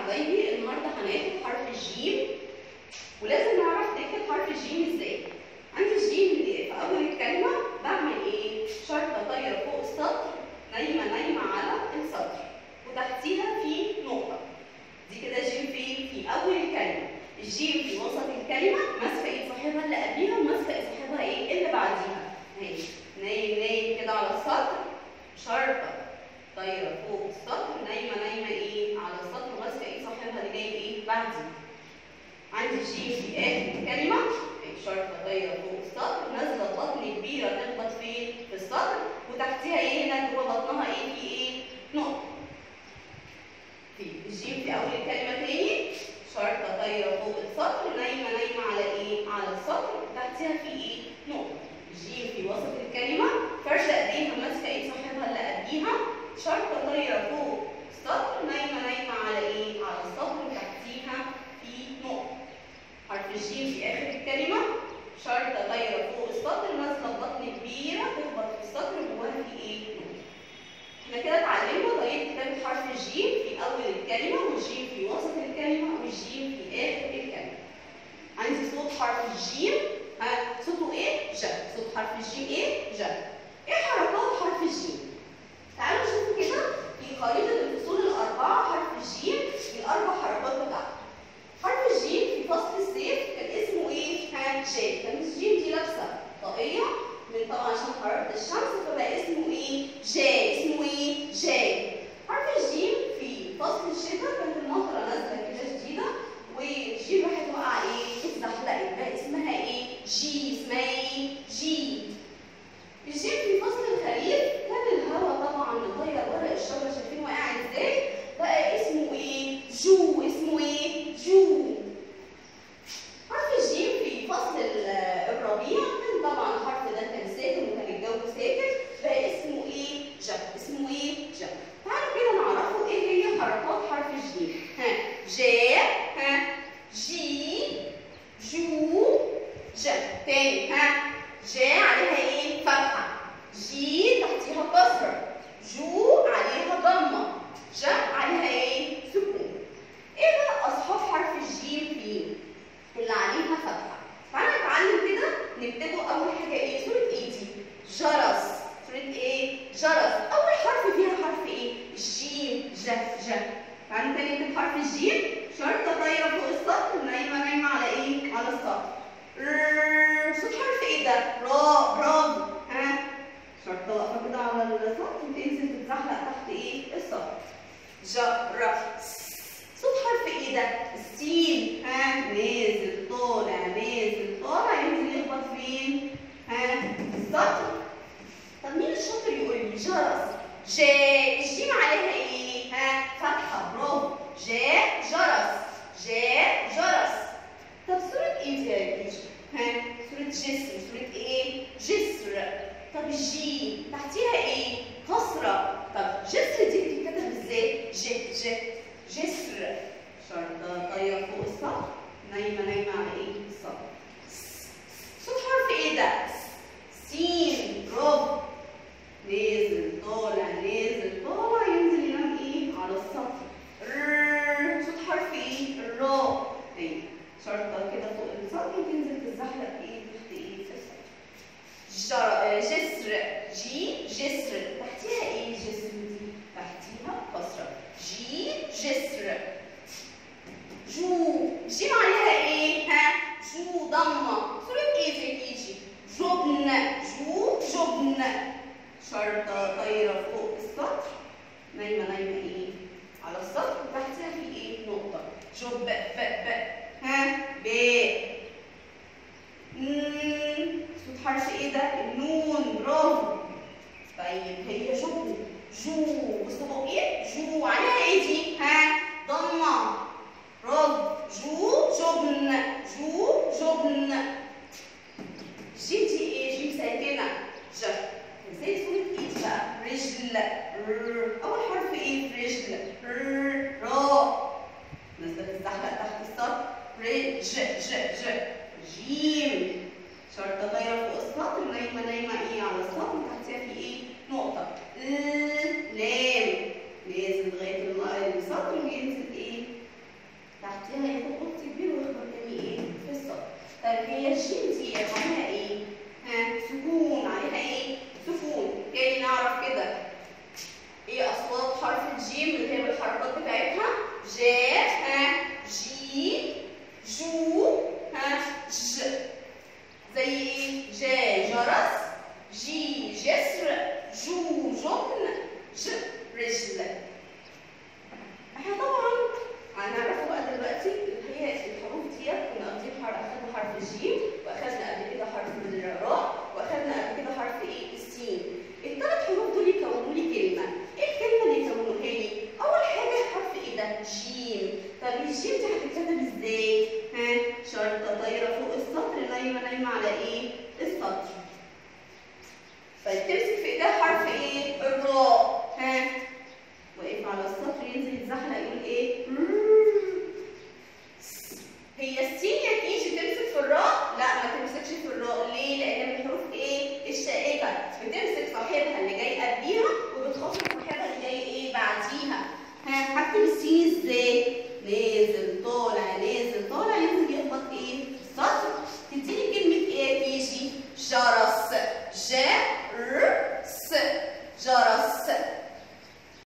حبايبي النهارده هناخد حرف الجيم ولازم نعرف نكتب حرف الجيم ازاي عندي الجيم في اول الكلمه بعمل ايه شرطه طايره فوق السطر نايمه نايمه على السطر وتحتيها في نقطه دي كده جيم فين في اول الكلمه الجيم في وسط الكلمه ماسكه ايد صاحبها اللي قبليها وماسكه ايد صاحبها ايه اللي بعديها اهي نايم نايم كده على السطر شرطه طايره فوق السطر نايمه نايمه ايه على السطر ماسكه ايد صاحبها اللي جاي ايه بعدي عندي جيم في اخر الكلمه اهي شرطه طايره فوق السطر نازله بطن كبيره تخبط فين في السطر وتحتيها ايه هنا جوه بطنها ايه في ايه نقطه في الجيم في اول الكلمه تاني شرطه طايره فوق السطر نايمه نايمه على ايه على السطر وتحتيها في ايه نقطه الجيم في وسط الكلمه فرشه ايديها ماسكه ايد صاحبها اللي قبليها شرطه طايره فوق السطر نايمه نايمه على ايه على السطر وتحتيها في نقطه حرف الجيم في اخر الكلمه شرطه طايره فوق السطر نازله بطن كبيره تخبط في السطر جواها في ايه نقطه احنا كده اتعلمنا طريقه كتابه حرف الجيم في اول الكلمه والجيم في وسط الكلمه والجيم في اخر الكلمه عندي صوت حرف الجيم ها صوته ايه ج صوت حرف الجيم ايه ج ايه حركات حرف الجيم تعالوا نشوف كده في خريطه الفصول الاربعه حرف الجيم الاربع حركات بتاعته حرف الجيم في فصل الصيف كان اسمه ايه ها ج كان الجيم دي لابسه طاقيه من طبعا عشان حراره الشمس فبقى اسمه ايه جاي اسمه ايه جاي حرف الجيم في فصل الشتاء كانت المطره نازله كده شديده والجيم راحت وقع ايه اتزحلقت بقى اسمها ايه جي اسمها ايه جي الجيم في فصل الخريف كان الهواء طبعا مطير ورق الشجره شايفين واقع ازاي بقى اسمه ايه جو اسمه ايه جو حرف الجيم في فصل الربيع كان طبعا الحرف ده كان ساكن وكان الجو ساكن بقى اسمه ايه جا اسمه ايه جا تعالوا كده نعرفوا ايه هي حركات حرف الجيم ها جا ها جي جو جا تاني ها جا عليها ايه فتحه جي تحتيها كسره جو عليها ضمه جا عليها ايه سكون ايه بقى اصحاب حرف الجيم فين اللي عليها فتحه تعالى نتعلم كده نكتبه اول حاجه ايه صوره ايه دي جرس صوره ايه جرس اول حرف فيها حرف ايه الجيم ج ج تعالى تاني نكتب حرف الجيم شرطه طايره فوق السطر نايمه نايمه على ايه على السطر ر صوت حرف ايه ده را برافو ها شرطه واقفه كده على السطر وتنزل تتزحلق تحت ايه السطر جرس صوت حرف ايه ده السين ها نازل طالع نازل طالع ينزل يخبط فين ها السطر طب مين الشاطر يقول لي جرس جا الجيم عليها ايه ها فتحه برافو جا جرس جا جرس طب صورة ايه دي يا بيجي ها صورة جسر صورة ايه جسر طب الجيم تحتيها ايه كسرة طب جسر دي بتتكتب ازاي ج ج جسر شرطة طايرة فوق السطر نايمة نايمة على ايه السطر صوت حرف ايه ده سين برافو نازل طالع نازل طالع ينزل ينام ايه على السطر ر صوت حرف ايه الراء اهي شرطة كده فوق السطر وتنزل تتزحلق ايه تحت ايه في السطر جر... جسر جي جسر تحتيها ايه جسر دي تحتيها كسرة جي جسر جو جيم عليها ايه ها جو ضمه صورة ايه زي كيجي جبن جو جبن شرطة طايرة فوق السطر نايمة نايمة ايه على السطر وتحتها في ايه نقطة جب ب ب ها ب مم. صوت حرف ايه ده النون برافو طيب هي جبن جو بصوا ايه جو عليها ايه دي ها ضمه برافو جو جبن جو جبن جيم دي ايه جيم ساكنه ج ازاي صوره ايد بقى رجل ر اول حرف ايه في رجل ر راء نازله تتزحلق تحت السطر تحتيها ياخد قط كبير ويخبط تاني ايه في السطر طيب هي الجيم دي عليها ايه؟ ها سكون عليها ايه؟ سكون تاني نعرف كده ايه اصوات حرف الجيم اللي هي بالحركات بتاعتها جا ها جي جو ها ج زي ايه؟ جا جرس جي جسر جو جبن ج رجل احنا طبعا هنعرفه بقى دلوقتي اللي هي الحروف ديت كنا واخدين حرف اخدنا حرف الجيم واخدنا قبل كده حرف الراء واخدنا قبل كده حرف ايه السين الثلاث حروف دول يكونوا لي كلمه ايه الكلمه اللي يكونوها لي اول حاجه حرف ايه ده جيم طب الجيم دي هتتكتب ازاي ها شرطه طايره فوق السطر نايمه نايمه على ايه